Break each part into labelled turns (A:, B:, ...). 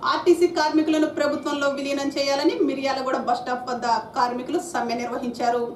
A: RTC కార్మికులను ప్రభుత్వంలో విలీనం చేయాలని మిర్యాలగూడ బస్టాప్ వద్ద కార్మికులు సమ్మె నిర్వహించారు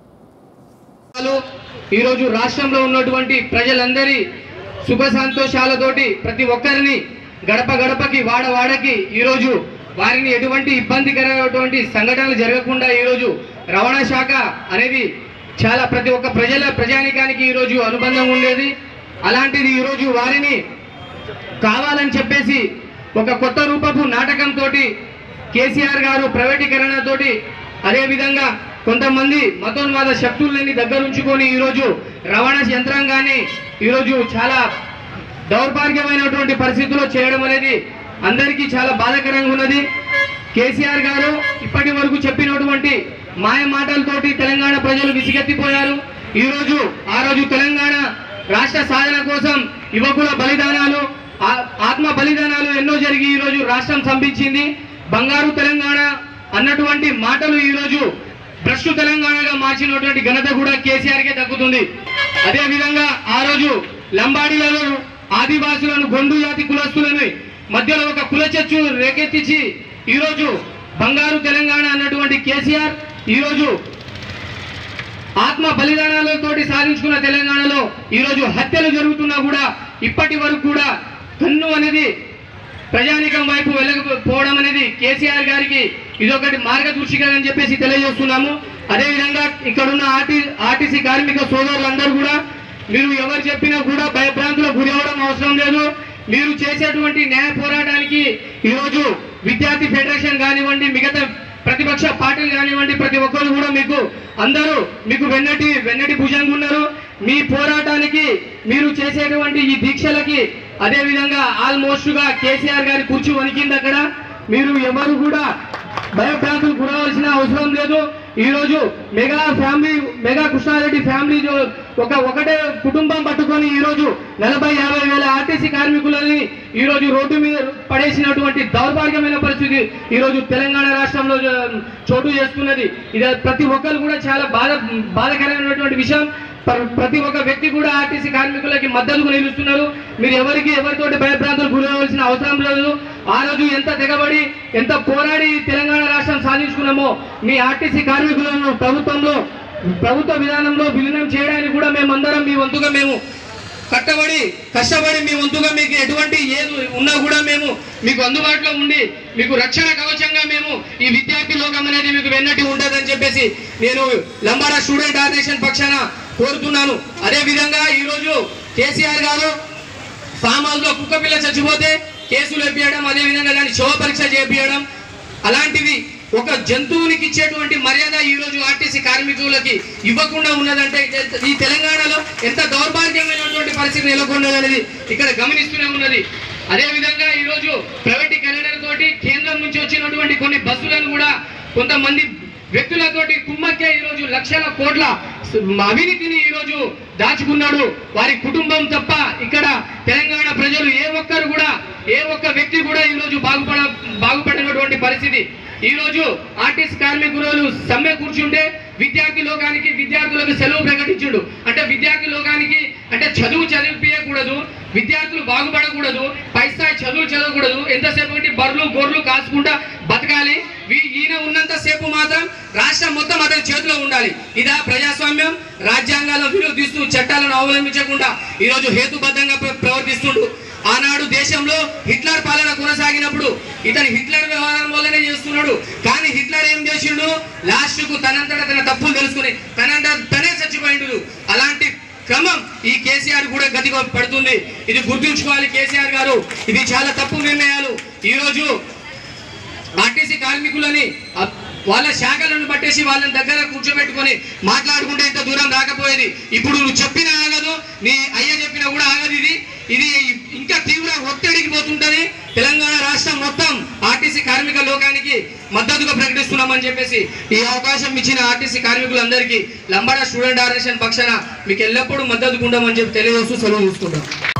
B: వాళ్ళు ఈరోజు రాష్ట్రంలో ఉన్నటువంటి ప్రజలందరి సుఖ సంతోషాలతోటి ప్రతి ఒక్కరిని గడప గడపకి వాడ వాడకి ఈరోజు వారిని ఎటువంటి ఇబ్బందికరమైనటువంటి సంఘటనలు జరగకుండా ఈరోజు రవాణా శాఖ అనేది చాలా ప్రతి ఒక్క ప్రజల ప్రజానికానికి ఈరోజు అనుబంధం ఉండేది అలాంటిది ఈరోజు వారిని కావాలని చెప్పేసి ఒక కొత్త రూపపు నాటకంతో కేసీఆర్ గారు ప్రైవేటీకరణతోటి అదేవిధంగా కొంతమంది మతోన్మాద శక్తులని దగ్గరుంచుకొని ఈరోజు రవాణా యంత్రాంగాన్ని ఈరోజు చాలా దౌర్భాగ్యమైనటువంటి పరిస్థితుల్లో చేయడం అనేది అందరికీ చాలా బాధాకరంగా ఉన్నది కేసీఆర్ గారు ఇప్పటి వరకు చెప్పినటువంటి మాయ మాటలతోటి తెలంగాణ ప్రజలు విసిగెత్తిపోయారు ఈరోజు ఆ రోజు తెలంగాణ రాష్ట్ర సాధన కోసం యువకుల బలిదానాలు ఆ- ఆత్మ బలిదానాలు ఎన్నో జరిగి ఈరోజు రాష్ట్రం సంపించింది బంగారు తెలంగాణ అన్నటువంటి మాటలు ఈరోజు భ్రష్టు తెలంగాణగా మార్చినటువంటి ఘనత కూడా కేసీఆర్ కే దక్కుతుంది అదే విధంగా ఆ రోజు లంబాడీలలో ఆదివాసులను గొండు జాతి కులస్తులను మధ్యలో ఒక కులచచ్చు రేకెత్తించి ఈరోజు బంగారు తెలంగాణ అన్నటువంటి కేసీఆర్ ఈరోజు ఆత్మ బలిదానాలతోటి సాధించుకున్న తెలంగాణలో ఈరోజు హత్యలు జరుగుతున్నా కూడా ఇప్పటి వరకు కూడా కన్ను అనేది ప్రజానికం వైపు వెళ్ళకపోవడం అనేది కేసీఆర్ గారికి ఇదొకటి మార్గదర్శిగా అని చెప్పేసి తెలియజేస్తున్నాము అదేవిధంగా ఇక్కడున్న ఆర్టీ ఆర్టీసీ కార్మిక సోదరులందరూ కూడా మీరు ఎవరు చెప్పినా కూడా భయభ్రాంతులకు గురి అవ్వడం అవసరం లేదు మీరు చేసేటువంటి న్యాయ పోరాటానికి ఈరోజు విద్యార్థి ఫెడరేషన్ కానివ్వండి మిగతా ప్రతిపక్ష పార్టీలు కానివ్వండి ప్రతి ఒక్కరు కూడా మీకు అందరూ మీకు వెన్నటి వెన్నటి భుజంగా ఉన్నారు మీ పోరాటానికి మీరు చేసేటువంటి ఈ దీక్షలకి అదే విధంగా ఆల్మోస్ట్ గా కేసీఆర్ గారి కూర్చు వణికింది అక్కడ మీరు ఎవరు కూడా భయభ్రాంతులు గురవలసిన అవసరం లేదు ఈ రోజు mega family mega Krishna Reddy family జో- ఒక ఒకటే కుటుంబం పట్టుకొని ఈ రోజు నలభై యాభై వేల ఆర్టీసీ కార్మికులని ఈ రోజు రోడ్డు మీద పడేసినటువంటి దౌర్భాగ్యమైన పరిస్థితి ఈ రోజు తెలంగాణ రాష్ట్రంలో జ- చోటు చేసుకున్నది ఇది ప్రతి ఒక్కరు కూడా చాలా బాధ బాధకరమైనటువంటి విషయం ప్ర- ప్రతి ఒక్క వ్యక్తి కూడా ఆర్టీసీ కార్మికులకి మద్దతుకు నిలుస్తున్నారు మీరు ఎవరికి ఎవరితోటి భయభ్రాంతులు గురవలసిన అవసరం లేదు ఆ రోజు ఎంత తెగబడి ఎంత పోరాడి తెలంగాణ రాష్ట్రం సాధించుకున్నామో మీ ఆర్టీసీ కార్మికులను ప్రభుత్వంలో ప్రభుత్వ విధానంలో విలీనం చేయడానికి కూడా మేమందరం మీ వంతుగా మేము కట్టబడి కష్టపడి మీ వంతుగా మీకు ఎటువంటి ఏది ఉన్నా కూడా మేము మీకు అందుబాటులో ఉండి మీకు రక్షణ కవచంగా మేము ఈ విద్యార్థి లోకం అనేది మీకు వెన్నటి ఉండదని చెప్పేసి నేను లంబాడా స్టూడెంట్ ఆర్గనైజేషన్ పక్షాన కోరుతున్నాను అదే విధంగా ఈరోజు కేసీఆర్ గారు ఫామ్ హౌస్ లో కుక్క పిల్ల చచ్చిపోతే కేసులు ఎప్పియడం అదే విధంగా దాన్ని శవ పరీక్ష చేపియడం అలాంటివి ఒక జంతువునికి ఇచ్చేటువంటి మర్యాద ఈ రోజు ఆర్టీసీ కార్మికులకి ఇవ్వకుండా ఉన్నదంటే ఇది- ఈ తెలంగాణలో ఎంత దౌర్భాగ్యమైనటువంటి పరిస్థితి నెలకొన్నదనేది ఇక్కడ గమనిస్తూనే ఉన్నది అదే విధంగా ఈ రోజు ప్రైవేటీకరణ తోటి కేంద్రం నుంచి వచ్చినటువంటి కొన్ని బస్సులను కూడా కొంతమంది వ్యక్తులతోటి కుమ్మక్కే ఈ రోజు లక్షల కోట్ల అవినీతిని ఈ రోజు దాచుకున్నాడు వారి కుటుంబం తప్ప ఇక్కడ తెలంగాణ ప్రజలు ఏ ఒక్కరు కూడా ఏ ఒక్క వ్యక్తి కూడా ఈ రోజు బాగుపడ బాగుపడినటువంటి పరిస్థితి ఈ రోజు ఆర్టిస్ట్ కార్మికులు సమ్మె కూర్చుంటే విద్యార్థి లోకానికి విద్యార్థులకు సెలవు ప్రకటించుడు అంటే విద్యార్థి లోకానికి అంటే చదువు చదివిపించకూడదు విద్యార్థులు బాగుపడకూడదు పై స్థాయి చదువులు చదవకూడదు ఎంతసేపు అంటే బర్రెలు గొర్రెలు కాసుకుంటా బతకాలి వీ- ఈయన ఉన్నంత సేపు మాత్రం రాష్ట్రం మొత్తం అతని చేతిలో ఉండాలి ఇదా ప్రజాస్వామ్యం రాజ్యాంగాలను విరోధిస్తూ చట్టాలను అవలంబించకుండా ఈరోజు హేతుబద్ధంగా ప్ర- ప్రవర్తిస్తుండు ఆనాడు దేశంలో హిట్లర్ పాలన కొనసాగినప్పుడు ఇతను హిట్లర్ వ్యవహారం వల్లనే చేస్తున్నాడు కానీ హిట్లర్ ఏం చేసిండు లాస్ట్ కు తనంతట తన తప్పులు తెలుసుకుని తనంత తనే చచ్చిపోయిండు అలాంటి క్రమం ఈ కేసీఆర్ కూడా గతి పడుతుంది ఇది గుర్తుంచుకోవాలి కేసీఆర్ గారు ఇది చాలా తప్పు నిర్ణయాలు ఈ రోజు ఆర్టీసీ కార్మికులని అ- వాళ్ళ శాఖలను పట్టేసి వాళ్ళని దగ్గర కూర్చోబెట్టుకొని మాట్లాడుకుంటే ఇంత దూరం రాకపోయేది ఇప్పుడు నువ్వు చెప్పినా ఆగదు నీ అయ్య చెప్పినా కూడా ఆగదు ఇది ఇది ఇంకా తీవ్ర ఒత్తిడికి పోతుంటది తెలంగాణ రాష్ట్రం మొత్తం ఆర్టీసీ కార్మిక లోకానికి మద్దతుగా ప్రకటిస్తున్నామని చెప్పేసి ఈ అవకాశం ఇచ్చిన ఆర్టీసీ కార్మికులందరికీ లంబాడా స్టూడెంట్ ఆర్గనైజేషన్ పక్షాన మీకు ఎల్లప్పుడూ మద్దతుగా ఉండమని చెప్పి తెలియజేస్తూ సెలవు చూసుకుంటాం